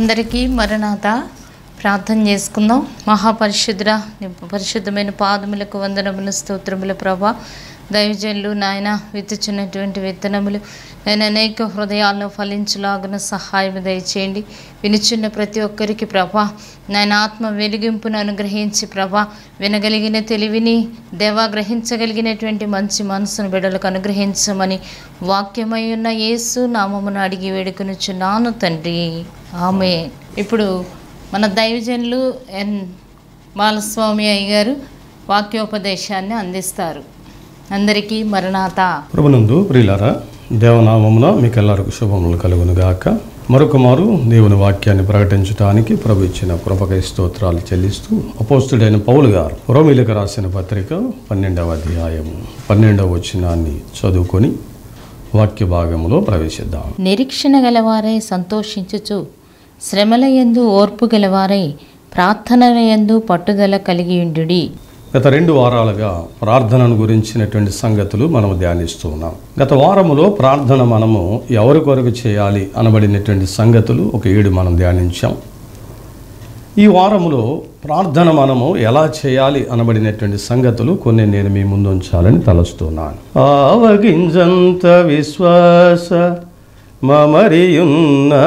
అందరికీ మరణాత ప్రార్థన చేసుకుందాం మహాపరిశుద్ర నీ పరిశుద్ధమైన పాదములకు వందనములు స్తోత్రములు ప్రభా దైవజనులు నాయన విత్తుచున్నటువంటి విత్తనములు నేను అనేక హృదయాలను ఫలించులాగున సహాయం దయచేయండి వినుచున్న ప్రతి ఒక్కరికి ప్రభా నాయన ఆత్మ వెలిగింపును అనుగ్రహించి ప్రభా వినగలిగిన తెలివిని దేవా గ్రహించగలిగినటువంటి మంచి మనసును బిడలకు అనుగ్రహించమని వాక్యమై ఉన్న యేసు నామమును అడిగి వేడుకొనుచున్నాను తండ్రి ఆమె ఇప్పుడు మన దైవజనులు ఎన్ బాలస్వామి అయ్య గారు వాక్యోపదేశాన్ని అందిస్తారు అందరికీ మరణాత ప్రభునందు ప్రియులారా దేవనామమున మీకెల్లరికి శుభములు కలుగును గాక మరొక మారు దేవుని వాక్యాన్ని ప్రకటించడానికి ప్రభు ఇచ్చిన కృపకై స్తోత్రాలు చెల్లిస్తూ అపోస్తుడైన పౌలు గారు రోమిలకు రాసిన పత్రిక పన్నెండవ అధ్యాయము పన్నెండవ వచనాన్ని చదువుకొని వాక్య భాగంలో ప్రవేశిద్దాం నిరీక్షణ గలవారై సంతోషించుచు శ్రమల యందు ఓర్పు గలవారై ప్రార్థనల యందు పట్టుదల కలిగి ఉండుడి గత రెండు వారాలుగా ప్రార్థనను గురించినటువంటి సంగతులు మనం ధ్యానిస్తూ ఉన్నాం గత వారములో ప్రార్థన మనము ఎవరి కొరకు చేయాలి అనబడినటువంటి సంగతులు ఒక ఏడు మనం ధ్యానించాం ఈ వారములో ప్రార్థన మనము ఎలా చేయాలి అనబడినటువంటి సంగతులు కొన్ని నేను మీ ముందు ఉంచాలని తలస్తున్నాను ఆవగింజంత విశ్వాస మమరియున్నా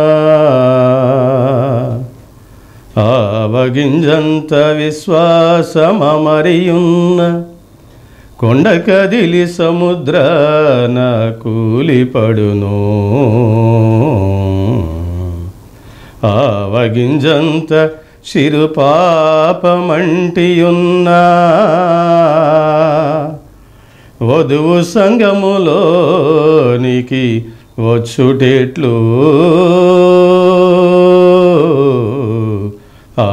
ఆవగింజంత విశ్వాసమరియున్న కొండ కదిలి సముద్రాన కూలిపడును ఆవగింజంత శిరుపాపమంటియున్నా వధువు సంగములోనికి వచ్చుటేట్లు ఆ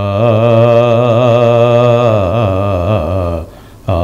ఆ.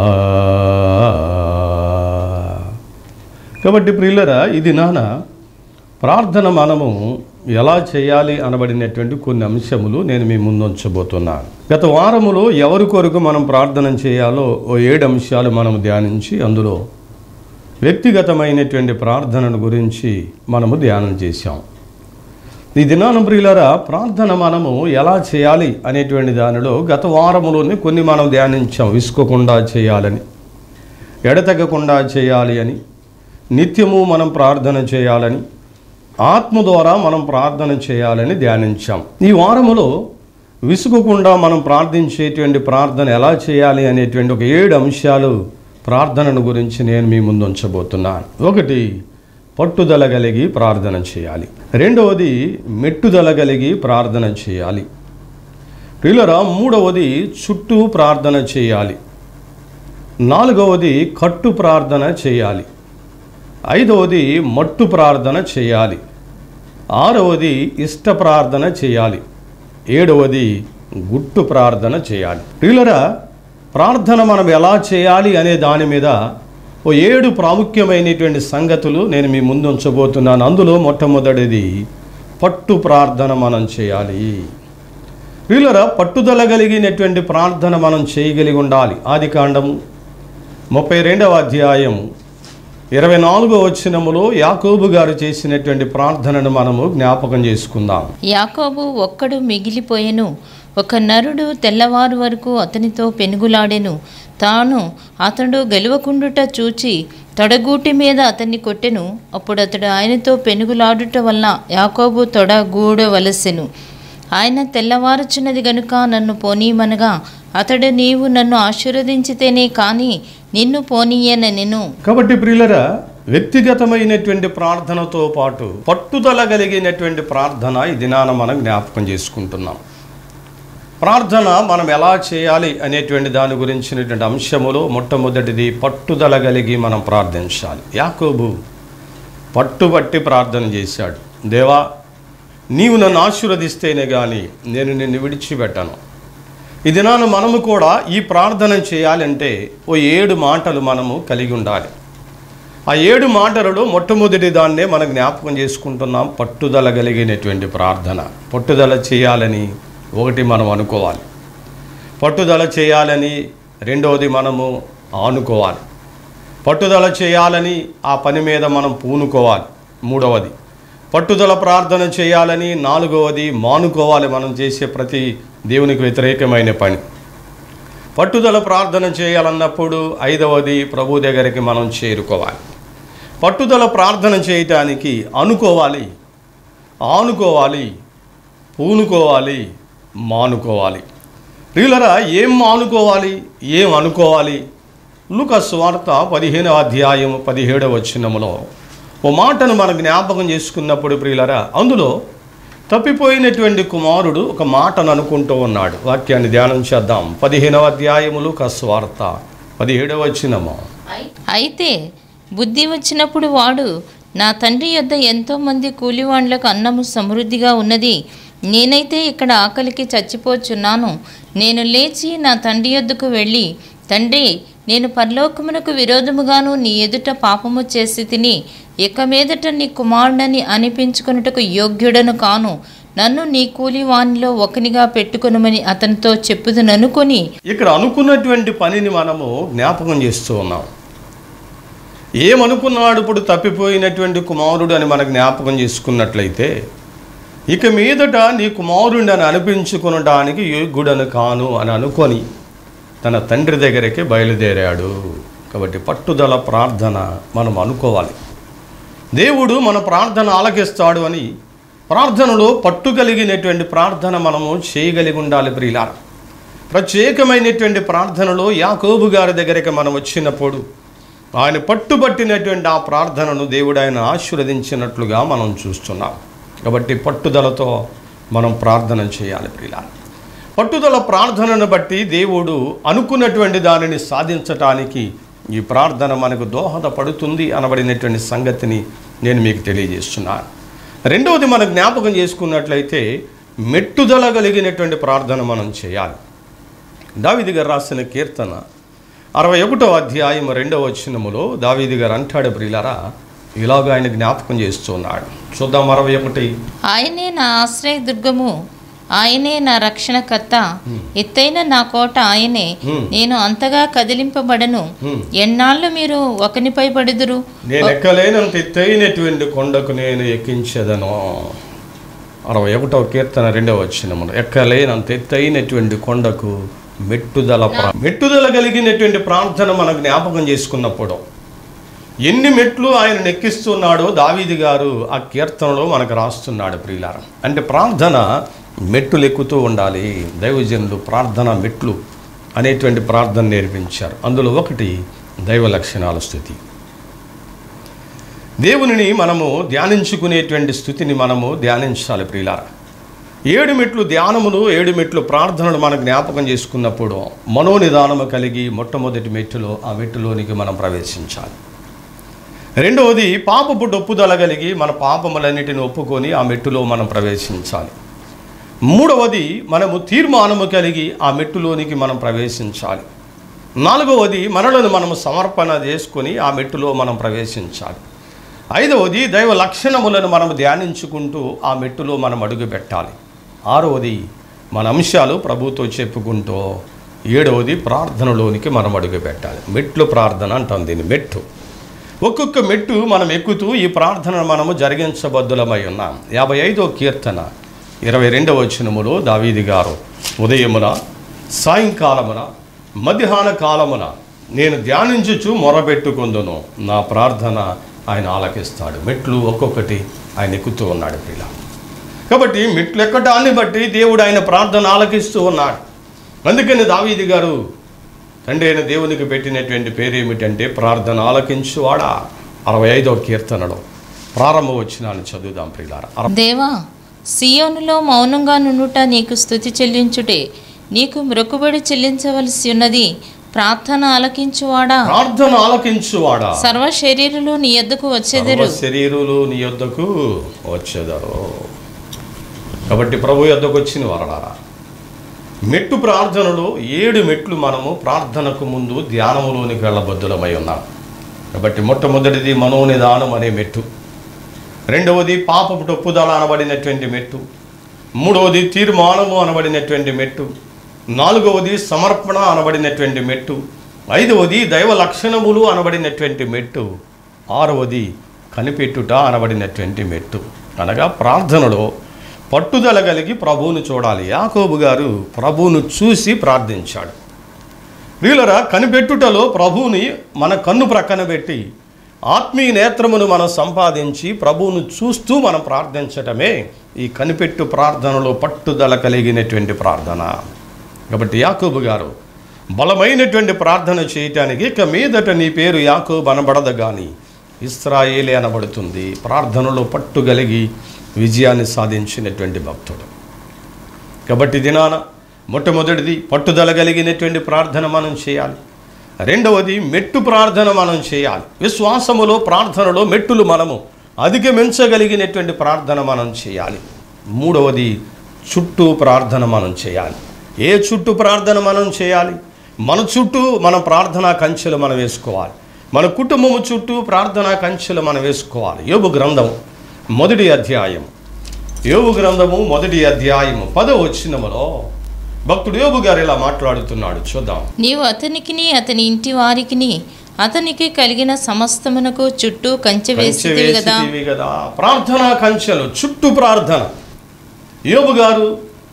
కాబట్టి ప్రియులరా ఇది నాన్న ప్రార్థన మనము ఎలా చేయాలి అనబడినటువంటి కొన్ని అంశములు నేను మీ ముందు ఉంచబోతున్నాను గత వారములో ఎవరి కొరకు మనం ప్రార్థన చేయాలో ఓ ఏడు అంశాలు మనం ధ్యానించి అందులో వ్యక్తిగతమైనటువంటి ప్రార్థనను గురించి మనము ధ్యానం చేశాం ఈ దినాన ప్రియులరా ప్రార్థన మనము ఎలా చేయాలి అనేటువంటి దానిలో గత వారములోనే కొన్ని మనం ధ్యానించాం విసుకోకుండా చేయాలని ఎడతెగకుండా చేయాలి అని నిత్యము మనం ప్రార్థన చేయాలని ఆత్మ ద్వారా మనం ప్రార్థన చేయాలని ధ్యానించాం ఈ వారములో విసుగకుండా మనం ప్రార్థించేటువంటి ప్రార్థన ఎలా చేయాలి అనేటువంటి ఒక ఏడు అంశాలు ప్రార్థనను గురించి నేను మీ ముందు ఉంచబోతున్నాను ఒకటి పట్టుదల కలిగి ప్రార్థన చేయాలి రెండవది మెట్టుదల కలిగి ప్రార్థన చేయాలి ప్రియులరా మూడవది చుట్టూ ప్రార్థన చేయాలి నాలుగవది కట్టు ప్రార్థన చేయాలి ఐదవది మట్టు ప్రార్థన చేయాలి ఆరవది ఇష్ట ప్రార్థన చేయాలి ఏడవది గుట్టు ప్రార్థన చేయాలి ప్రియులరా ప్రార్థన మనం ఎలా చేయాలి అనే దాని మీద ఓ ఏడు ప్రాముఖ్యమైనటువంటి సంగతులు నేను మీ ముందు ఉంచబోతున్నాను అందులో మొట్టమొదటిది పట్టు ప్రార్థన మనం చేయాలి ప్రియులరా పట్టుదల కలిగినటువంటి ప్రార్థన మనం చేయగలిగి ఉండాలి ఆది కాండము ముప్పై రెండవ అధ్యాయం ఇరవై నాలుగో వచనములో యాకోబు గారు చేసినటువంటి ప్రార్థనను మనము జ్ఞాపకం చేసుకుందాం యాకోబు ఒక్కడు మిగిలిపోయెను ఒక నరుడు తెల్లవారు వరకు అతనితో పెనుగులాడెను తాను అతడు గెలవకుండుట చూచి తొడగూటి మీద అతన్ని కొట్టెను అప్పుడు అతడు ఆయనతో పెనుగులాడుట వలన యాకోబు తొడ గూడవలసెను ఆయన తెల్లవారుచున్నది గనుక నన్ను పోనీయమనగా అతడు నీవు నన్ను ఆశీర్వదించితేనే కానీ నిన్ను పోనీయనెను కాబట్టి ప్రియులరా వ్యక్తిగతమైనటువంటి ప్రార్థనతో పాటు పట్టుదల కలిగినటువంటి ప్రార్థన ఈ దినాన మనం జ్ఞాపకం చేసుకుంటున్నాం ప్రార్థన మనం ఎలా చేయాలి అనేటువంటి దాని గురించినటువంటి అంశములో మొట్టమొదటిది పట్టుదల కలిగి మనం ప్రార్థించాలి యాకోబు పట్టుబట్టి ప్రార్థన చేశాడు దేవా నీవు నన్ను ఆశీర్వదిస్తేనే కానీ నేను నిన్ను విడిచిపెట్టను ఈ దినాన మనము కూడా ఈ ప్రార్థన చేయాలంటే ఓ ఏడు మాటలు మనము కలిగి ఉండాలి ఆ ఏడు మాటలలో మొట్టమొదటి దాన్నే మనం జ్ఞాపకం చేసుకుంటున్నాం పట్టుదల కలిగినటువంటి ప్రార్థన పట్టుదల చేయాలని ఒకటి మనం అనుకోవాలి పట్టుదల చేయాలని రెండవది మనము ఆనుకోవాలి పట్టుదల చేయాలని ఆ పని మీద మనం పూనుకోవాలి మూడవది పట్టుదల ప్రార్థన చేయాలని నాలుగవది మానుకోవాలి మనం చేసే ప్రతి దేవునికి వ్యతిరేకమైన పని పట్టుదల ప్రార్థన చేయాలన్నప్పుడు ఐదవది ప్రభు దగ్గరికి మనం చేరుకోవాలి పట్టుదల ప్రార్థన చేయటానికి అనుకోవాలి ఆనుకోవాలి పూనుకోవాలి మానుకోవాలి ప్రియులరా ఏం మానుకోవాలి ఏం అనుకోవాలి లూకస్ వార్త పదిహేనవ అధ్యాయం పదిహేడవ వచనములో ఓ మాటను మనం జ్ఞాపకం చేసుకున్నప్పుడు ప్రియులరా అందులో తప్పిపోయినటువంటి కుమారుడు ఒక మాటను అనుకుంటూ ఉన్నాడు వాక్యాన్ని ధ్యానం చేద్దాం పదిహేనవ అధ్యాయములు కస్వార్త పదిహేడవ వచనము అయితే బుద్ధి వచ్చినప్పుడు వాడు నా తండ్రి యొద్ద ఎంతోమంది కూలివాండ్లకు అన్నము సమృద్ధిగా ఉన్నది నేనైతే ఇక్కడ ఆకలికి చచ్చిపోచున్నాను నేను లేచి నా తండ్రి యొద్దకు వెళ్ళి తండ్రి నేను పరలోకమునకు విరోధముగాను నీ ఎదుట పాపము చేసి తిని ఇక మీదట నీ కుమారుడని అనిపించుకొనుటకు యోగ్యుడను కాను నన్ను నీ కూలివానిలో ఒకనిగా పెట్టుకొనుమని అతనితో చెప్పుదుననుకొని ఇక్కడ అనుకున్నటువంటి పనిని మనము జ్ఞాపకం చేస్తూ ఉన్నాం ఏమనుకున్నాడు ఇప్పుడు తప్పిపోయినటువంటి కుమారుడు అని మన జ్ఞాపకం చేసుకున్నట్లయితే ఇక మీదట నీ కుమారుడిని అని అనిపించుకునడానికి యోగ్యుడను కాను అని అనుకొని తన తండ్రి దగ్గరికి బయలుదేరాడు కాబట్టి పట్టుదల ప్రార్థన మనం అనుకోవాలి దేవుడు మన ప్రార్థన ఆలకిస్తాడు అని ప్రార్థనలో పట్టు కలిగినటువంటి ప్రార్థన మనము చేయగలిగి ఉండాలి ప్రియులారా ప్రత్యేకమైనటువంటి ప్రార్థనలో యాకోబు గారి దగ్గరికి మనం వచ్చినప్పుడు ఆయన పట్టుబట్టినటువంటి ఆ ప్రార్థనను దేవుడు ఆయన ఆశీర్వదించినట్లుగా మనం చూస్తున్నాం కాబట్టి పట్టుదలతో మనం ప్రార్థన చేయాలి ప్రియులారా పట్టుదల ప్రార్థనను బట్టి దేవుడు అనుకున్నటువంటి దానిని సాధించటానికి ఈ ప్రార్థన మనకు దోహదపడుతుంది అనబడినటువంటి సంగతిని నేను మీకు తెలియజేస్తున్నాను రెండవది మనం జ్ఞాపకం చేసుకున్నట్లయితే మెట్టుదల కలిగినటువంటి ప్రార్థన మనం చేయాలి దావిది గారు రాసిన కీర్తన అరవై ఒకటో అధ్యాయం రెండవ వచనములో దావీది గారు అంటాడు ప్రియులారా ఇలాగ ఆయన జ్ఞాపకం చేస్తున్నాడు చూద్దాం అరవై ఒకటి ఆయనే నా ఆశ్రయ దుర్గము ఆయనే నా రక్షణకర్త ఎత్తైన నా కోట ఆయనే Hmm. నేను అంతగా కదిలింపబడను Hmm. ఎన్నాళ్ళు మీరు ఒకనిపై పడుదురు నేను ఎక్కలేనంత ఎత్తైనటువంటి కొండకు నేను ఎక్కించదను అరవై ఒకటవ కీర్తన రెండవ వచ్చినమును ఎక్కలేనంత ఎత్తైనటువంటి కొండకు మెట్టుదల ప్రా- మెట్టుదల కలిగినటువంటి ప్రార్థన మనం జ్ఞాపకం చేసుకున్నప్పుడు ఎన్ని మెట్లు ఆయన నెక్కిస్తున్నాడో దావీది గారు ఆ కీర్తనలో మనకు రాస్తున్నాడు ప్రియులారం అంటే ప్రార్థన మెట్టులు ఎక్కుతూ ఉండాలి దైవజనులు ప్రార్థన మెట్లు అనేటువంటి ప్రార్థన నేర్పించారు అందులో ఒకటి దైవ లక్షణాల స్థుతి దేవునిని మనము ధ్యానించుకునేటువంటి స్థుతిని మనము ధ్యానించాలి ప్రియులారా ఏడు మెట్లు ధ్యానములు ఏడు మెట్లు ప్రార్థనలు మనం జ్ఞాపకం చేసుకున్నప్పుడు మనోనిదానము కలిగి మొట్టమొదటి మెట్టులో ఆ మెట్టులోనికి మనం ప్రవేశించాలి రెండవది పాపపు డొప్పుదల కలిగి మన పాపములన్నిటిని ఒప్పుకొని ఆ మెట్టులో మనం ప్రవేశించాలి మూడవది మనము తీర్మానము కలిగి ఆ మెట్టులోనికి మనం ప్రవేశించాలి నాలుగవది మనలను మనము సమర్పణ చేసుకొని ఆ మెట్టులో మనం ప్రవేశించాలి ఐదవది దైవ లక్షణములను మనం ధ్యానించుకుంటూ ఆ మెట్టులో మనం అడుగు పెట్టాలి ఆరవది మన అంశాలు ప్రభుతో చెప్పుకుంటూ ఏడవది ప్రార్థనలోనికి మనం అడుగు పెట్టాలి మెట్లు ప్రార్థన అంటాం దీన్ని మెట్టు ఒక్కొక్క మెట్టు మనం ఎక్కుతూ ఈ ప్రార్థన మనము జరిగించబద్దులమై ఉన్నాం యాభై ఐదో కీర్తన ఇరవై రెండవ వచనములో దావీది గారు ఉదయమున సాయంకాలమున మధ్యాహ్న కాలమున నేను ధ్యానించుచు మొరబెట్టుకుందును నా ప్రార్థన ఆయన ఆలకిస్తాడు మెట్లు ఒక్కొక్కటి ఆయన ఎక్కుతూ ఉన్నాడు పిల్ల కాబట్టి మెట్లు ఎక్కటాన్ని బట్టి దేవుడు ఆయన ప్రార్థన ఆలకిస్తూ ఉన్నాడు అందుకని దావీది గారు తండ్రి అయిన దేవునికి పెట్టినటువంటి పేరు ఏమిటంటే ప్రార్థన ఆలకించువాడా అరవై ఐదవ కీర్తనలో ప్రారంభ వచ్చినాన్ని చదువుదాం ప్రియులారా అర- దేవా సియోనులో మౌనంగా నుండుట నీకు స్థుతి చెల్లించుటే నీకు మొక్కుబడి చెల్లించవలసి ఉన్నది ప్రార్థన ఆలకించువాడా ప్రార్థన ఆలకించువాడా సర్వ శరీరులు నీ ఎద్దుకు వచ్చెదరు సర్వ శరీరులు నీ యొద్దకు వచ్చేదారు కాబట్టి ప్రభు యొద్దకు వచ్చిన వరడారా మెట్టు ప్రార్థనలో ఏడు మెట్లు మనము ప్రార్థనకు ముందు ధ్యానములోనికి వెళ్ళబద్దులమై ఉన్నాం కాబట్టి మొట్టమొదటిది మనోనిదానం అనే మెట్టు రెండవది పాపపు టొప్పుదల అనబడినటువంటి మెట్టు మూడవది తీర్మానము అనబడినటువంటి మెట్టు నాలుగవది సమర్పణ అనబడినటువంటి మెట్టు ఐదవది దైవ లక్షణములు అనబడినటువంటి మెట్టు ఆరవది కనిపెట్టుట అనబడినటువంటి మెట్టు అనగా ప్రార్థనలో పట్టుదల కలిగి ప్రభువును చూడాలి యాకోబు గారు ప్రభువును చూసి ప్రార్థించాడు వీళ్ళరా కనిపెట్టుటలో ప్రభువుని మన కన్ను ప్రక్కన పెట్టి ఆత్మీయ నేత్రమును మనం సంపాదించి ప్రభువును చూస్తూ మనం ప్రార్థించటమే ఈ కనిపెట్టు ప్రార్థనలో పట్టుదల కలిగినటువంటి ప్రార్థన కాబట్టి యాకోబు గారు బలమైనటువంటి ప్రార్థన చేయటానికి ఇక మీదట నీ పేరు యాకోబు అనబడదు కానీ ఇస్రాయేలే అనబడుతుంది ప్రార్థనలో పట్టు కలిగి విజయాన్ని సాధించినటువంటి భక్తుడు కాబట్టి దినాన మొట్టమొదటిది పట్టుదల కలిగినటువంటి ప్రార్థన మనం చేయాలి రెండవది మెట్టు ప్రార్థన మనం చేయాలి విశ్వాసములో ప్రార్థనలో మెట్టులు మనము అధిగమించగలిగినటువంటి ప్రార్థన మనం చేయాలి మూడవది చుట్టూ ప్రార్థన మనం చేయాలి ఏ చుట్టూ ప్రార్థన మనం చేయాలి మన చుట్టూ మన ప్రార్థనా కంచెలు మనం వేసుకోవాలి మన కుటుంబము చుట్టూ ప్రార్థనా కంచెలు మనం వేసుకోవాలి యోబు గ్రంథం మొదటి అధ్యాయం యోబు గ్రంథము మొదటి అధ్యాయము పదో వచ్చినములో భక్తుడు యోబు గారు ఇలా మాట్లాడుతున్నాడు చూద్దాం నీవు అతనికిని అతని ఇంటి వారికిని అతనికి కలిగిన సమస్తమునకు చుట్టూ కంచె కంచె వేసితివి కదా వేసితివి కదా ప్రార్థనా కంచెలు చుట్టూ ప్రార్థన యోబు గారు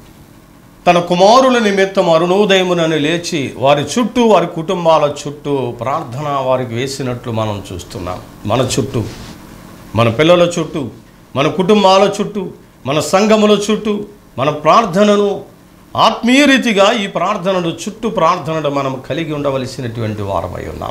తన కుమారుల నిమిత్తం అరుణోదయమునని లేచి వారి చుట్టూ వారి కుటుంబాల చుట్టూ ప్రార్థన వారికి వేసినట్లు మనం చూస్తున్నాం మన చుట్టూ మన పిల్లల చుట్టూ మన కుటుంబాల చుట్టూ మన సంఘముల చుట్టూ మన ప్రార్థనను ఆత్మీయ రీతిగా ఈ ప్రార్థనను చుట్టూ ప్రార్థనను మనం కలిగి ఉండవలసినటువంటి వారమై ఉన్నాం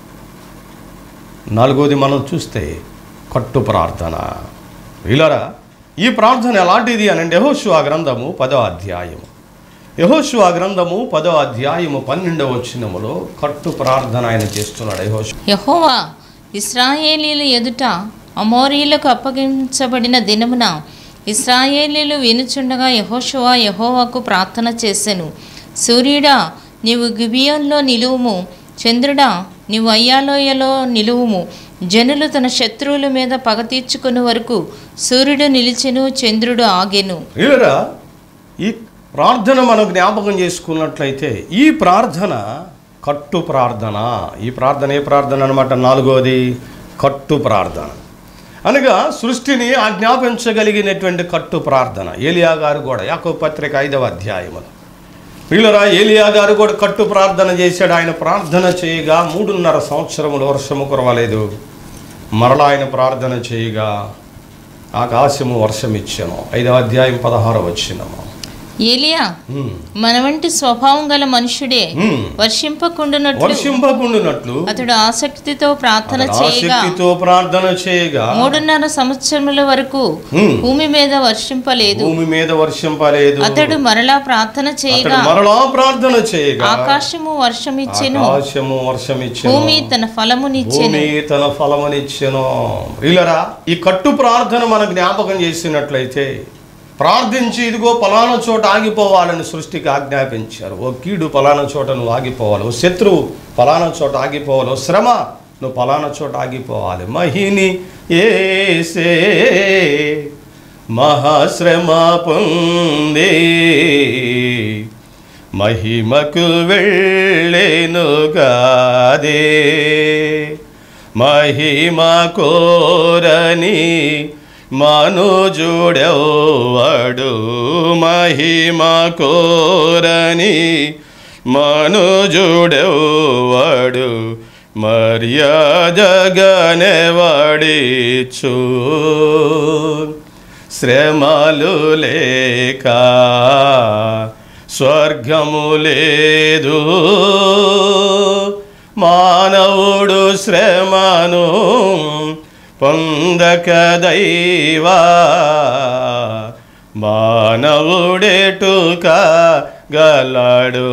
నాలుగోది మనం చూస్తే కట్టు ప్రార్థన వీలరా ఈ ప్రార్థన ఎలాంటిది అని అంటే యెహోషువ గ్రంథము పదో అధ్యాయము యెహోషువ గ్రంథము పదో అధ్యాయము పన్నెండవ వచ్చినములో కట్టు ప్రార్థన ఆయన చేస్తున్నాడు యెహోషువ యహోవా ఇస్రాయేలీల ఎదుట అమోరీలకు అప్పగించబడిన దినమున ఇస్రాయేలీలు వినుచుండగా యహోషువ యహోవాకు ప్రార్థన చేసెను సూర్యుడా నీవు గిబియోన్లో నిలువుము చంద్రుడా నీవు అయ్యాలోయలో నిలువుము జనులు తన శత్రువుల మీద పగ తీర్చుకుని వరకు సూర్యుడు నిలిచెను చంద్రుడు ఆగెను వీలరా ఈ ప్రార్థన మనం జ్ఞాపకం చేసుకున్నట్లయితే ఈ ప్రార్థన కట్టు ప్రార్థన ఈ ప్రార్థన ఏ ప్రార్థన అనమాట నాలుగోది కట్టు ప్రార్థన అనగా సృష్టిని ఆజ్ఞాపించగలిగినటువంటి కట్టు ప్రార్థన ఏలియా గారు కూడా యాకో పత్రిక ఐదవ అధ్యాయములు వీళ్ళరా ఏలియా గారు కూడా కట్టు ప్రార్థన చేశాడు ఆయన ప్రార్థన చేయగా మూడున్నర సంవత్సరములు వర్షము కురవలేదు మరలా ఆయన ప్రార్థన చేయగా ఆకాశము వర్షం ఇచ్చాను ఐదవ అధ్యాయం పదహారు వచ్చినము ఏలియా మన వంటి స్వభావం గల మనుషుడే వర్షింపకుండునట్లు వర్షింపకుండునట్లు అతడు ఆసక్తితో ప్రార్థన అతడు చేయగా ఆసక్తితో ప్రార్థన చేయగా మూడున్నర సంవత్సరముల వరకు హ్మ్. భూమి మీద వర్షింపలేదు భూమి మీద వర్షింపలేదు అతడు మరలా ప్రార్థన అతడు చేయగా మరలా ప్రార్థన చేయగా ఆకాశము వర్షమిచ్చెను ఆకాశము వర్షం ఇచ్చెను భూమి తన ఫలమునిచ్చెను భూమి తన ఫలమునిచ్చెను ప్రియులరా ఈ కట్టు ప్రార్థన మన జ్ఞాపకం చేసినట్లయితే ప్రార్థించి ఇదిగో పలానా చోట ఆగిపోవాలని సృష్టికి ఆజ్ఞాపించారు ఓ కీడు పలానా చోట నువ్వు ఆగిపోవాలి ఓ శత్రువు పలానా చోట ఆగిపోవాలి ఓ శ్రమ నువ్వు పలానా చోట ఆగిపోవాలి మహిని ఏసే మహాశ్రమ పొందే మహిమకు వెళ్ళేను గాదే మహిమ కోరని మనుజుడెవ్వడు మహిమ కోరని మనుజుడెవ్వడు మర్యాదగనెవడిచు శ్రమలు లేక స్వర్గము లేదు మానవుడు శ్రమను పొందక దైవా మానవుడేటుక గలడు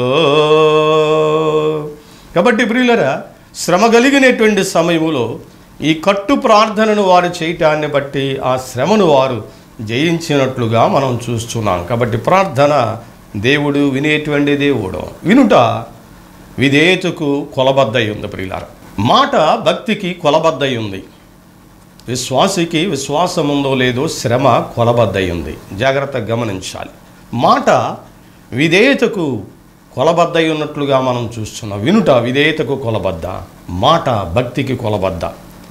కాబట్టి ప్రియులరా శ్రమ కలిగినటువంటి సమయములో ఈ కట్టు ప్రార్థనను వారు చేయటాన్ని బట్టి ఆ శ్రమను వారు జయించినట్లుగా మనం చూస్తున్నాం కాబట్టి ప్రార్థన దేవుడు వినేటువంటి దేవుడు వినుట విధేయతకు కొలబద్దై ఉంది ప్రియులార మాట భక్తికి కొలబద్దై ఉంది విశ్వాసికి విశ్వాసం ఉందో లేదో శ్రమ కొలబద్దై ఉంది జాగ్రత్తగా గమనించాలి మాట విధేయతకు కొలబద్దై ఉన్నట్లుగా మనం చూస్తున్నాం వినుట విధేయతకు కొలబద్ద మాట భక్తికి కొలబద్ద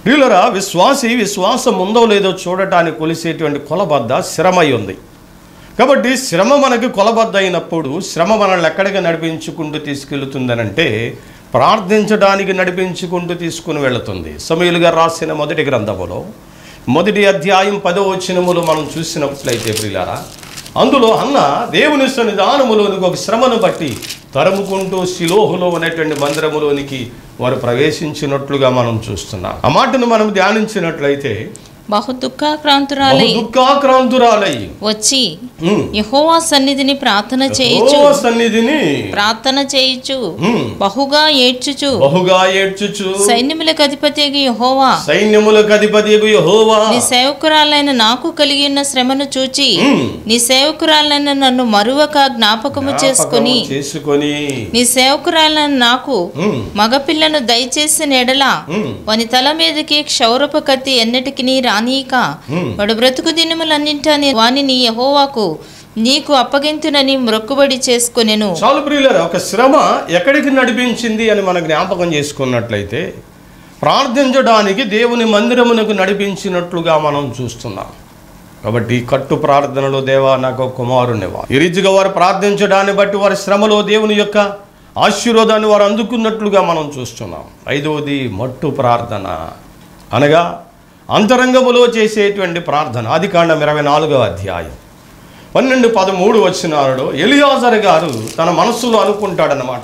ప్రియులరా విశ్వాసి విశ్వాసం ఉందో లేదో చూడటానికి కొలిసేటువంటి కొలబద్ద శ్రమై ఉంది కాబట్టి శ్రమ మనకు కొలబద్ద అయినప్పుడు శ్రమ మనల్ని ఎక్కడికి నడిపించుకుంటూ తీసుకెళ్తుందనంటే ప్రార్థించడానికి నడిపించుకుంటూ తీసుకుని వెళుతుంది సమయులుగా రాసిన మొదటి గ్రంథములో మొదటి అధ్యాయం పదో వచనములు మనం చూసినట్లయితే ప్రియులారా అందులో అన్న దేవుని సన్నిధానములోనికి ఒక శ్రమను బట్టి తరుముకుంటూ శిలోహులో ఉన్నటువంటి మందిరములోనికి వారు ప్రవేశించినట్లుగా మనం చూస్తున్నాం ఆ మాటను మనం ధ్యానించినట్లయితే బహు దుఃఖాక్రాంతురాలై బహు దుఃఖాక్రాంతురాలై వచ్చి ఉమ్, యెహోవా సన్నిధిని ప్రార్థన చేయుచు యెహోవా సన్నిధిని ప్రార్థన చేయుచు ఉమ్, బహుగా ఏడ్చుచు బహుగా ఏడ్చుచు సైన్యములకు అధిపతి యెహోవా సైన్యములకు అధిపతి యెహోవా నీ సేవకురాలైన నాకు కలిగి ఉన్న శ్రమను చూచి ఉమ్, నీ సేవకురాలైన నన్ను మరువక జ్ఞాపకము చేసుకుని జ్ఞాపకము చేసుకొని నీ సేవకురాలైన నాకు ఉమ్, మగపిల్లను దయచేసిన ఎడల ఉమ్, వాని తల మీదకి క్షౌరపు కత్తి ఎన్నటికి రానీక ఉమ్. వాడు బ్రతుకు దినములన్నింటని వానిని యహోవాకు నీకు అప్పగింతునని మొక్కుబడి చేసుకొనెను చాలు ప్రియులరా ఒక శ్రమ ఎక్కడికి నడిపించింది అని మనం జ్ఞాపకం చేసుకున్నట్లయితే ప్రార్థించడానికి దేవుని మందిరమునకు నడిపించినట్లుగా మనం చూస్తున్నాం కాబట్టి కట్టు ప్రార్థనలో దేవా నాకు ఒక కుమారునివా ఈ రీతిగా వారు ప్రార్థించడాన్ని బట్టి వారి శ్రమలో దేవుని యొక్క ఆశీర్వాదాన్ని వారు అందుకున్నట్లుగా మనం చూస్తున్నాం ఐదవది మట్టు ప్రార్థన అనగా అంతరంగములో చేసేటువంటి ప్రార్థన ఆది కాండం ఇరవై నాలుగవ అధ్యాయం పన్నెండు పదమూడు వచ్చినాడు ఎలియాజర్ గారు తన మనస్సులో అనుకుంటాడనమాట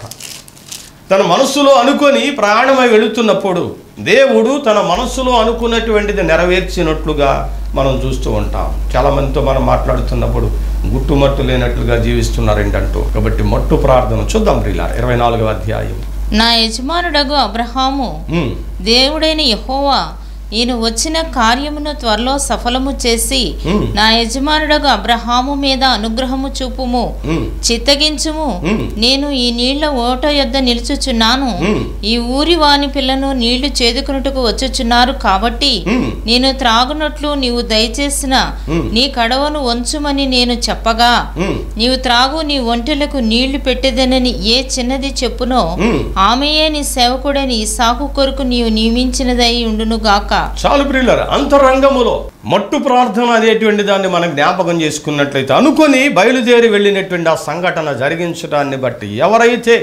తన మనస్సులో అనుకొని ప్రయాణమై వెళుతున్నప్పుడు దేవుడు తన మనస్సులో అనుకున్నటువంటిది నెరవేర్చినట్లుగా మనం చూస్తూ ఉంటాం చాలా మందితో మనం మాట్లాడుతున్నప్పుడు గుట్టుమట్టు లేనట్లుగా జీవిస్తున్నారు ఏంటంటూ కాబట్టి మట్టు ప్రార్థన చూద్దాం ప్రియుల ఇరవై నాలుగవ అధ్యాయం నా యజమానుడగు అబ్రహాము ఉమ్, దేవుడైన యహోవా నేను వచ్చిన కార్యమును త్వరలో సఫలము చేసి ఉమ్, నా యజమానుడగు అబ్రహాము మీద అనుగ్రహము చూపుము ఉమ్, చిత్తగించుము ఉమ్, నేను ఈ నీళ్ల ఓట యొద్ద నిలుచుచున్నాను ఉమ్, ఈ ఊరి వాని పిల్లను నీళ్లు చేదుకున్నట్టుకు వచ్చుచున్నారు కాబట్టి ఉమ్, నేను త్రాగునట్లు నీవు దయచేసిన ఉమ్. నీ కడవను వంచుమని నేను చెప్పగా ఉమ్, నీవు త్రాగు నీ ఒంటెలకు నీళ్లు పెట్టేదనని ఏ చిన్నది చెప్పునో ఉమ్. ఆమెయే నీ సేవకుడని ఇసాకు కొరకు నీవు నియమించినదై ఉండునుగాక చాలు ప్రియులరు అంతరంగములో మట్టు ప్రార్థన అనేటువంటి దాన్ని మనం జ్ఞాపకం చేసుకున్నట్లయితే అనుకొని బయలుదేరి వెళ్ళినటువంటి ఆ సంఘటన జరిగించడాన్ని బట్టి ఎవరైతే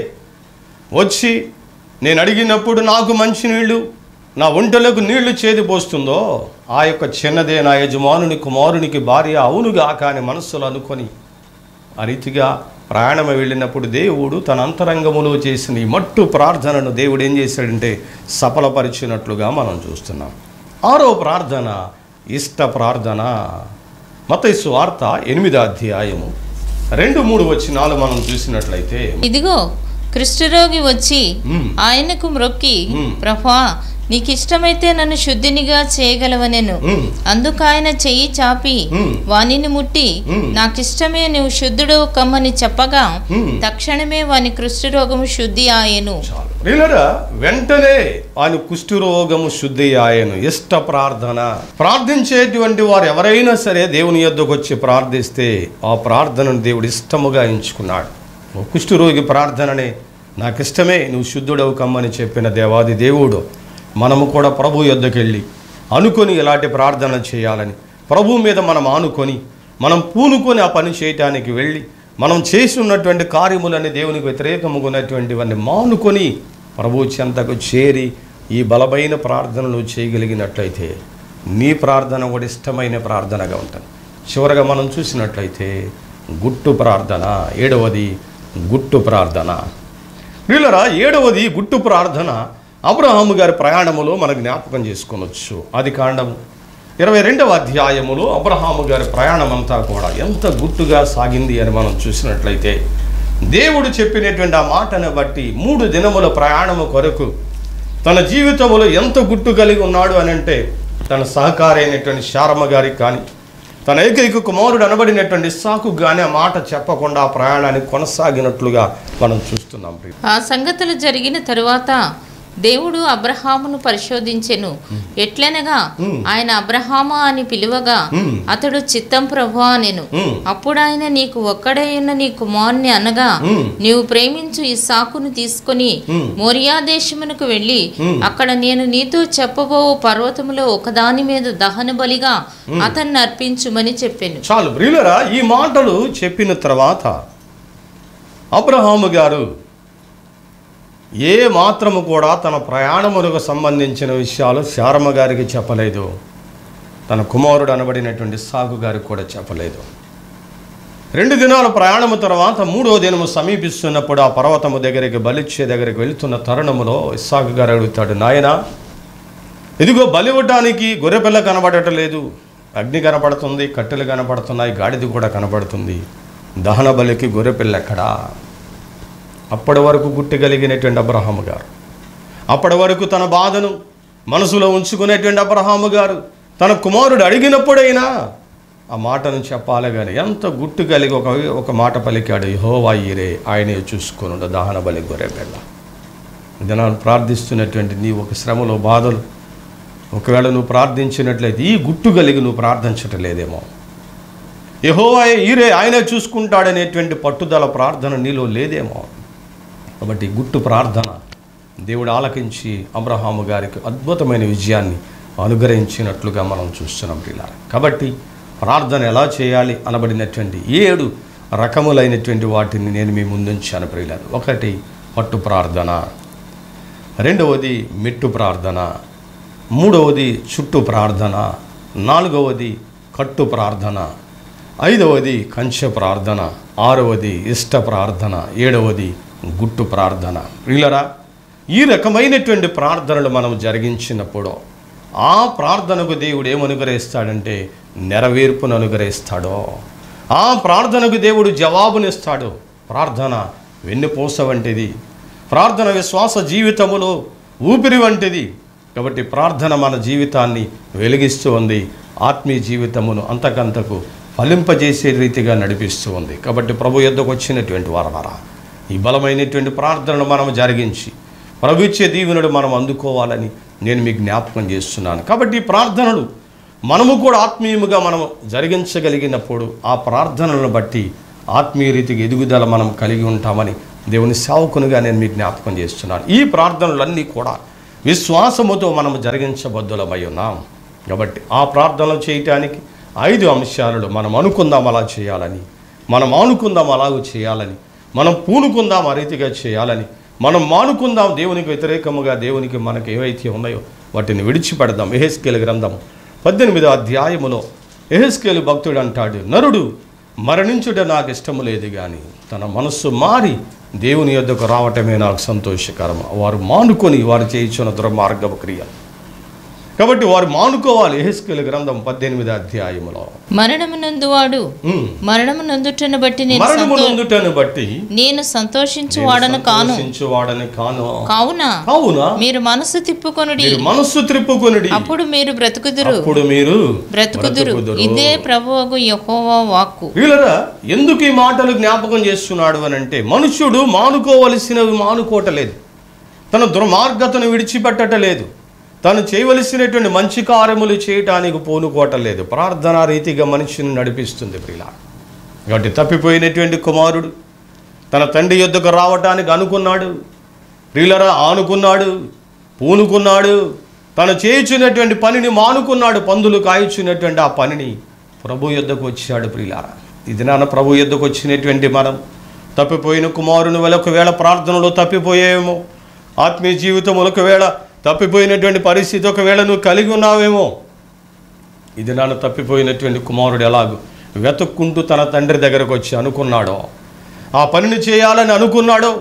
వచ్చి నేను అడిగినప్పుడు నాకు మంచి నీళ్లు నా ఒంటెలకు నీళ్లు చేది పోస్తుందో ఆ యొక్క చిన్నదే నా యజమానుని కుమారునికి భార్య అవునుగాక అని మనస్సులో అనుకొని ఆ రీతిగా ప్రయాణం వెళ్ళినప్పుడు దేవుడు తన అంతరంగములో చేసిన ఈ మట్టు ప్రార్థనను దేవుడు ఏం చేశాడంటే సఫలపరిచినట్లుగా మనం చూస్తున్నాం ఆరో ప్రార్థన ఇష్ట ప్రార్థన మతైసు వార్త ఎనిమిదో అధ్యాయము రెండు మూడు వచ్చినాలు మనం చూసినట్లయితే ఇదిగో కుష్ఠరోగి వచ్చి మ్మ్. ఆయనకు మ్రొక్కి మ్మ్. ప్రభా నీకు ఇష్టమైతే నన్ను శుద్ధినిగా చేయగలవనెను మ్మ్. అందుకు ఆయన చెయ్యి చాపి మ్మ్. వానిని ముట్టి మ్మ్. నాకిష్టమే నువ్వు శుద్ధుడు కమ్మని చెప్పగా మ్మ్. తక్షణమే వాని కుష్ఠరోగము శుద్ధి ఆయను చాలు ప్రియులరా వెంటనే ఆయన కుష్ఠరోగము శుద్ధి ఆయను ఇష్ట ప్రార్థన ప్రార్థించేటువంటి వారు ఎవరైనా సరే దేవుని యొద్దకు వచ్చి ప్రార్థిస్తే ఆ ప్రార్థనను దేవుడు ఇష్టముగా ఎంచుకున్నాడు ఓ కుష్ఠరోగి ప్రార్థననే నాకు ఇష్టమే నువ్వు శుద్ధుడవు కమ్మని చెప్పిన దేవాది దేవుడు మనము కూడా ప్రభు యొద్దకు వెళ్ళి అనుకొని ఇలాంటి ప్రార్థన చేయాలని ప్రభు మీద మనం ఆనుకొని మనం పూనుకొని ఆ పని చేయటానికి వెళ్ళి మనం చేసి ఉన్నటువంటి కార్యములని దేవునికి వ్యతిరేకముగా ఉన్నటువంటివన్నీ మానుకొని ప్రభు చెంతకు చేరి ఈ బలమైన ప్రార్థనలు చేయగలిగినట్లయితే నీ ప్రార్థన కూడా ఇష్టమైన ప్రార్థనగా ఉంటుంది చివరగా మనం చూసినట్లయితే గుట్టు ప్రార్థన ఏడవది గుట్టు ప్రార్థన వీళ్ళరా ఏడవది గుట్టు ప్రార్థన అబ్రహాము గారి ప్రయాణములో మనం జ్ఞాపకం చేసుకొనొచ్చు అది కాండము ఇరవై రెండవ అధ్యాయములో అబ్రహాము గారి ప్రయాణం అంతా కూడా ఎంత గుట్టుగా సాగింది అని మనం చూసినట్లయితే దేవుడు చెప్పినటువంటి ఆ మాటను బట్టి మూడు దినముల ప్రయాణము కొరకు తన జీవితంలో ఎంత గుట్టు కలిగి ఉన్నాడు అని అంటే తన సహకారి అయినటువంటి శారమ్మ గారికి కానీ తన ఏకైక కుమారుడు అనబడినటువంటి ఇస్సాకు కానీ ఆ మాట చెప్పకుండా ఆ ప్రయాణాన్ని కొనసాగినట్లుగా మనం చూస్తున్నాం ప్రియ. ఆ సంగతులు జరిగిన తరువాత దేవుడు అబ్రహామును పరిశోధించెను ఎట్లనగా మ్మ్. ఆయన అబ్రహామా అని పిలువగా మ్మ్. అతడు చిత్తం ప్రభు అనెను మ్మ్. అప్పుడు ఆయన నీకు ఒక్కడే ఉన్న నీ కుమారుని అనగా మ్మ్. నీవు ప్రేమించు ఈ సాకును తీసుకొని మ్మ్. మోరియా దేశమునకు వెళ్ళి మ్మ్. అక్కడ నేను నీతో చెప్పబో పర్వతములో ఒకదాని మీద దహన బలిగా అతన్ని అర్పించుమని చెప్పాను చాలు ప్రియులరా ఈ మాటలు చెప్పిన తర్వాత అబ్రహాము గారు ఏ మాత్రము కూడా తన ప్రయాణములకు సంబంధించిన విషయాలు శారమ్మ గారికి చెప్పలేదు తన కుమారుడు అనబడినటువంటి సాగు గారికి కూడా చెప్పలేదు రెండు దినాల ప్రయాణము తర్వాత మూడో దినము సమీపిస్తున్నప్పుడు ఆ పర్వతము దగ్గరికి బలిచ్చే దగ్గరికి వెళ్తున్న తరుణములో ఇస్సాకు గారు అడుగుతాడు నాయనా ఇదిగో బలి ఇవ్వటానికి గొర్రెపిల్ల కనబడటం లేదు అగ్ని కనపడుతుంది కట్టెలు కనపడుతున్నాయి గాడిద కూడా కనపడుతుంది దహన బలికి గొర్రెపిల్ల ఎక్కడా అప్పటి వరకు గుట్టగలిగినటువంటి అబ్రహాము గారు అప్పటి వరకు తన బాధను మనసులో ఉంచుకునేటువంటి అబ్రహాము గారు తన కుమారుడు అడిగినప్పుడైనా ఆ మాటను చెప్పాలి కానీ ఎంత గుట్టు కలిగి ఒక ఒక మాట పలికాడు యెహోవా ఈరే ఆయనే చూసుకుని దహన బలి గొర్రెపిల్ల దినాన్ని ప్రార్థిస్తున్నటువంటి నీ ఒక శ్రమలో బాధలు ఒకవేళ నువ్వు ప్రార్థించినట్లయితే ఈ గుట్టు కలిగి నువ్వు ప్రార్థించటం లేదేమో యహోవాయే ఈరే ఆయనే చూసుకుంటాడనేటువంటి పట్టుదల ప్రార్థన నీలో లేదేమో కాబట్టి ఈ గుట్టు ప్రార్థన దేవుడు ఆలకించి అబ్రహాము గారికి అద్భుతమైన విజయాన్ని అనుగ్రహించినట్లుగా మనం చూస్తున్నాం పిల్లలు కాబట్టి ప్రార్థన ఎలా చేయాలి అనబడినటువంటి ఏడు రకములైనటువంటి వాటిని నేను మీ ముందుంచాను ప్రియులారు ఒకటి పట్టు ప్రార్థన రెండవది మెట్టు ప్రార్థన మూడవది చుట్టు ప్రార్థన నాలుగవది కట్టు ప్రార్థన ఐదవది కంచె ప్రార్థన ఆరవది ఇష్ట ప్రార్థన ఏడవది గుట్టు ప్రార్థన ప్రియులరా ఈ రకమైనటువంటి ప్రార్థనలు మనం జరిగించినప్పుడు ఆ ప్రార్థనకు దేవుడు ఏమనుగ్రహిస్తాడంటే నెరవేర్పును అనుగ్రహిస్తాడో ఆ ప్రార్థనకు దేవుడు జవాబునిస్తాడు ప్రార్థన వెన్నుపూస వంటిది ప్రార్థన విశ్వాస జీవితములో ఊపిరి వంటిది కాబట్టి ప్రార్థన మన జీవితాన్ని వెలిగిస్తూ ఉంది ఆత్మీయ జీవితమును అంతకంతకు ఫలింపజేసే రీతిగా నడిపిస్తూ ఉంది కాబట్టి ప్రభు యొద్దకు వచ్చినటువంటి వారనారా ఈ బలమైనటువంటి ప్రార్థనను మనం జరిగించి ప్రభు ఇచ్చే దీవెనలు మనం అందుకోవాలని నేను మీకు జ్ఞాపకం చేస్తున్నాను కాబట్టి ఈ ప్రార్థనలు మనము కూడా ఆత్మీయముగా మనం జరిగించగలిగినప్పుడు ఆ ప్రార్థనలను బట్టి ఆత్మీయ రీతికి ఎదుగుదల మనం కలిగి ఉంటామని దేవుని సేవకునిగా నేను మీకు జ్ఞాపకం చేస్తున్నాను ఈ ప్రార్థనలన్నీ కూడా విశ్వాసముతో మనం జరిగించబద్దులమై ఉన్నాం కాబట్టి ఆ ప్రార్థనలు చేయటానికి ఐదు అంశాలలో మనం అనుకుందాం అలా చేయాలని మనం ఆనుకుందాం అలాగూ చేయాలని మనం పూనుకుందాం ఆ రీతిగా చేయాలని మనం మానుకుందాం దేవునికి వ్యతిరేకముగా దేవునికి మనకు ఏవైతే ఉన్నాయో వాటిని విడిచిపెడదాం ఎహెస్కేల్ గ్రంథం పద్దెనిమిదో అధ్యాయములో ఎహెస్కేలు భక్తుడు అంటాడు నరుడు మరణించుట నాకు ఇష్టము లేదు కానీ తన మనస్సు మారి దేవుని యొద్దకు రావటమే నాకు సంతోషకరం వారు మానుకొని వారు చేయించిన దుర్మార్గపు క్రియ కాబట్టి వారు మానుకోవాలి ఎహెస్కేల్ గ్రంథం పద్దెనిమిది అధ్యాయములో మరణమునందువాడు ఉమ్. మరణమునందుటను బట్టి నేను మరణము సంతో- నొందుటను బట్టి నేను సంతోషించువాడను కాను వాడని కాను కావున కావున మీరు మనసు తిప్పుకొనుడి మీరు మనస్సు త్రిప్పుకొనుడి అప్పుడు మీరు బ్రతుకుదురు అప్పుడు మీరు బ్రతుకుదురు ఇదే ప్రభువగు యెహోవా వాక్కు వీళ్ళరా ఎందుకు ఈ మాటలు జ్ఞాపకం చేస్తున్నాడు అని అంటే మనుష్యుడు మానుకోవలసినవి మానుకోవటలేదు తన దుర్మార్గతను విడిచిపెట్టటలేదు తను చేయవలసినటువంటి మంచి కార్యములు చేయటానికి పోనుకోవటలేదు ప్రార్థనా రీతిగా మనిషిని నడిపిస్తుంది ప్రియుల కాబట్టి తప్పిపోయినటువంటి కుమారుడు తన తండ్రి యొద్దకు రావటానికి అనుకున్నాడు ప్రియులరా ఆనుకున్నాడు పూనుకున్నాడు తను చేయుచున్నటువంటి పనిని మానుకున్నాడు పందులు కాయుచున్నటువంటి ఆ పనిని ప్రభు యొద్దకు వచ్చాడు ప్రియులారా ఇది నాన్న ప్రభు యొద్దకు వచ్చినటువంటి మనం తప్పిపోయిన కుమారుని వల్ల ఒకవేళ ప్రార్థనలో తప్పిపోయేమో ఆత్మీయ జీవితంలో ఒకవేళ తప్పిపోయినటువంటి పరిస్థితి ఒకవేళ నువ్వు కలిగి ఉన్నావేమో ఇది నాన్న తప్పిపోయినటువంటి కుమారుడు ఎలాగో వెతుక్కుంటూ తన తండ్రి దగ్గరకు వచ్చి అనుకున్నాడో ఆ పనిని చేయాలని అనుకున్నాడో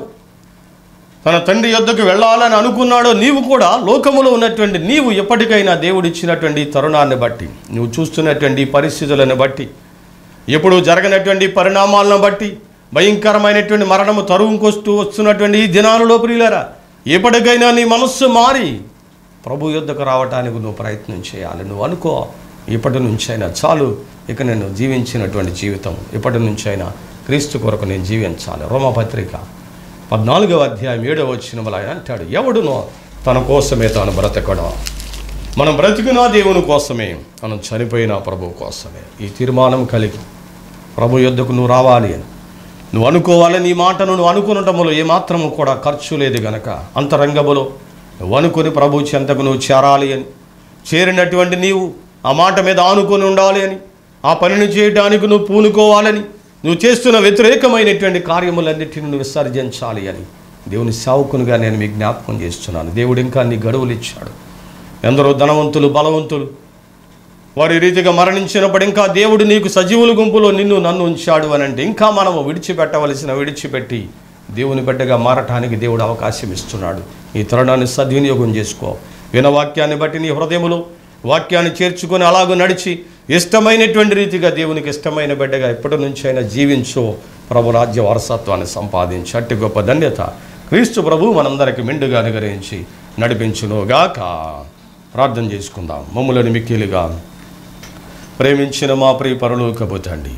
తన తండ్రి యొద్దకు వెళ్ళాలని అనుకున్నాడో నీవు కూడా లోకములో ఉన్నటువంటి నీవు ఎప్పటికైనా దేవుడిచ్చినటువంటి ఈ తరుణాన్ని బట్టి నువ్వు చూస్తున్నటువంటి ఈ పరిస్థితులను బట్టి ఎప్పుడు జరగనటువంటి పరిణామాలను బట్టి భయంకరమైనటువంటి మరణము తరువుకొస్తూ వస్తున్నటువంటి ఈ దినాలలో ప్రియులరా ఎప్పటికైనా నీ మనస్సు మారి ప్రభు యుద్ధకు రావటానికి నువ్వు ప్రయత్నం చేయాలి నువ్వు అనుకో ఇప్పటి నుంచైనా చాలు ఇక నేను జీవించినటువంటి జీవితం ఇప్పటి నుంచైనా క్రీస్తు కొరకు నేను జీవించాలి రోమపత్రిక పద్నాలుగవ అధ్యాయం ఏడవ వచ్చిన ఆయన అంటాడు ఎవడునో తన కోసమే తాను బ్రతకడం మనం బ్రతికినా దేవుని కోసమే మనం చనిపోయినా ప్రభు కోసమే ఈ తీర్మానం కలిగి ప్రభు యొద్దకు నువ్వు రావాలి అని నువ్వు అనుకోవాలని ఈ మాటను నువ్వు అనుకునటములో ఏమాత్రము కూడా ఖర్చు లేదు గనక అంతరంగములో నువ్వు అనుకుని ప్రభు చెంతకు నువ్వు చేరాలి అని చేరినటువంటి నీవు ఆ మాట మీద ఆనుకొని ఉండాలి అని ఆ పనిని చేయడానికి నువ్వు పూనుకోవాలని నువ్వు చేస్తున్న వ్యతిరేకమైనటువంటి కార్యములన్నిటిని నువ్వు విసర్జించాలి అని దేవుని సావుకునిగా నేను మీకు జ్ఞాపకం చేస్తున్నాను దేవుడు ఇంకా నీ గడువులు ఇచ్చాడు ఎందరో ధనవంతులు బలవంతులు వారి రీతిగా మరణించినప్పుడు ఇంకా దేవుడు నీకు సజీవుల గుంపులో నిన్ను నన్ను ఉంచాడు అని అంటే ఇంకా మనము విడిచిపెట్టవలసిన విడిచిపెట్టి దేవుని బిడ్డగా మారటానికి దేవుడు అవకాశం ఇస్తున్నాడు ఈ తరుణాన్ని సద్వినియోగం చేసుకో వినవాక్యాన్ని బట్టి నీ హృదయములో వాక్యాన్ని చేర్చుకొని అలాగూ నడిచి ఇష్టమైనటువంటి రీతిగా దేవునికి ఇష్టమైన బిడ్డగా ఎప్పటి నుంచైనా జీవించో ప్రభు రాజ్య వారసత్వాన్ని సంపాదించి అట్టి గొప్ప ధన్యత క్రీస్తు ప్రభు మనందరికి మెండుగా అనుగ్రహించి నడిపించునుగాక ప్రార్థన చేసుకుందాం మమ్ములను మిక్కిలుగా ప్రేమించిన మా ప్రియ పరలోకపు తండ్రి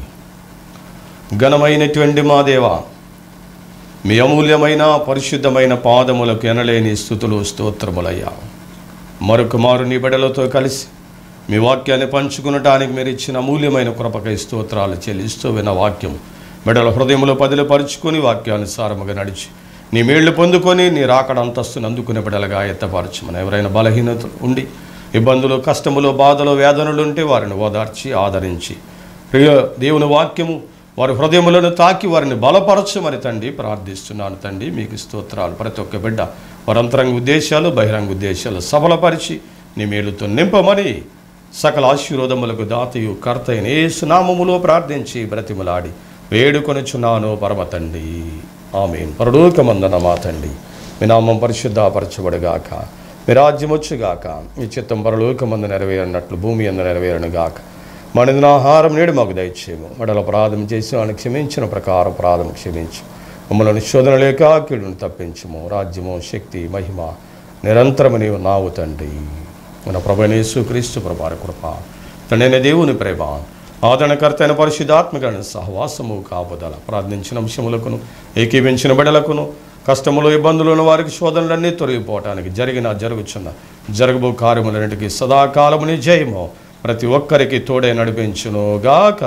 ఘనమైనటువంటి మా దేవా మీ అమూల్యమైన పరిశుద్ధమైన పాదములకు ఎనలేని స్థుతులు స్తోత్రములయ్యా మరొక మారు నీ బిడలతో కలిసి మీ వాక్యాన్ని పంచుకునటానికి మీరు ఇచ్చిన అమూల్యమైన కృపకై స్తోత్రాలు చెల్లిస్తూ విన్న వాక్యం బిడల హృదయంలో పదిలపరుచుకొని వాక్యానుసారముగా నడిచి నీ మేళ్లు పొందుకొని నీ రాకడ అంతస్తును అందుకునే బిడలుగా ఎత్తపరచమని ఎవరైనా బలహీనతలు ఉండి ఇబ్బందులు కష్టములు బాధలు వేదనలు ఉంటే వారిని ఓదార్చి ఆదరించి ప్రియ దేవుని వాక్యము వారి హృదయములను తాకి వారిని బలపరచమని తండ్రి ప్రార్థిస్తున్నాను తండ్రి మీకు స్తోత్రాలు ప్రతి ఒక్క బిడ్డ వారి అంతరంగ ఉద్దేశాలు బహిరంగ ఉద్దేశాలు సఫలపరిచి నీ మేలుతో నింపమని సకల ఆశీర్వాదములకు దాతయు కర్తయిన ఏ సునామములో ప్రార్థించి బ్రతిమలాడి వేడుకొనుచున్నాను పరమ తండ్రి ఆమెన్ పరలోకమందన మా తండ్రి మీ నామం పరిశుద్ధపరచబడుగాక మీ రాజ్యం వచ్చుగాక మీ చిత్తం పరలోకమందు నెరవేరినట్లు భూమి అందు నెరవేరనుగాక మనదిన ఆహారం నేడు మాకు దయచేయము మడల అపరాధం చేసి వాడిని క్షమించిన ప్రకారం అపరాధం క్షమించు మమ్మల్ని శోధన లేక కీడును తప్పించుము రాజ్యము శక్తి మహిమ నిరంతరము నీవు నావు తండ్రి మన ప్రభనేసు క్రీస్తు ప్రభార కృప తండ్రైన దేవుని ప్రేమ ఆదరణకర్తైన పరిశుద్ధాత్మక సహవాసము కాపుదల ప్రార్థించిన అంశములకును ఏకీవించిన బిడలకును కష్టములు ఇబ్బందులను వారికి శోధనలన్నీ తొలగిపోవటానికి జరిగిన జరుగుచున్న జరగబో కార్యములన్నిటికీ సదాకాలముని జయము ప్రతి ఒక్కరికి తోడే నడిపించును గాక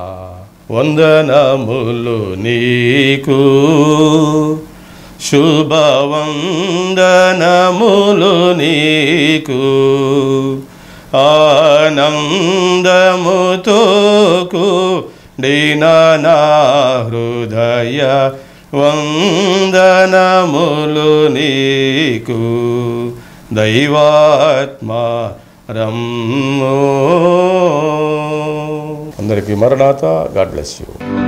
వందనములు నీకు శుభవందనములు నీకు ఆనందముతో కూడిన నా హృదయ వందనములు నీకు దైవాత్మ రమ్ము అందరికీ మరణాత గాడ్ బ్లెస్ యూ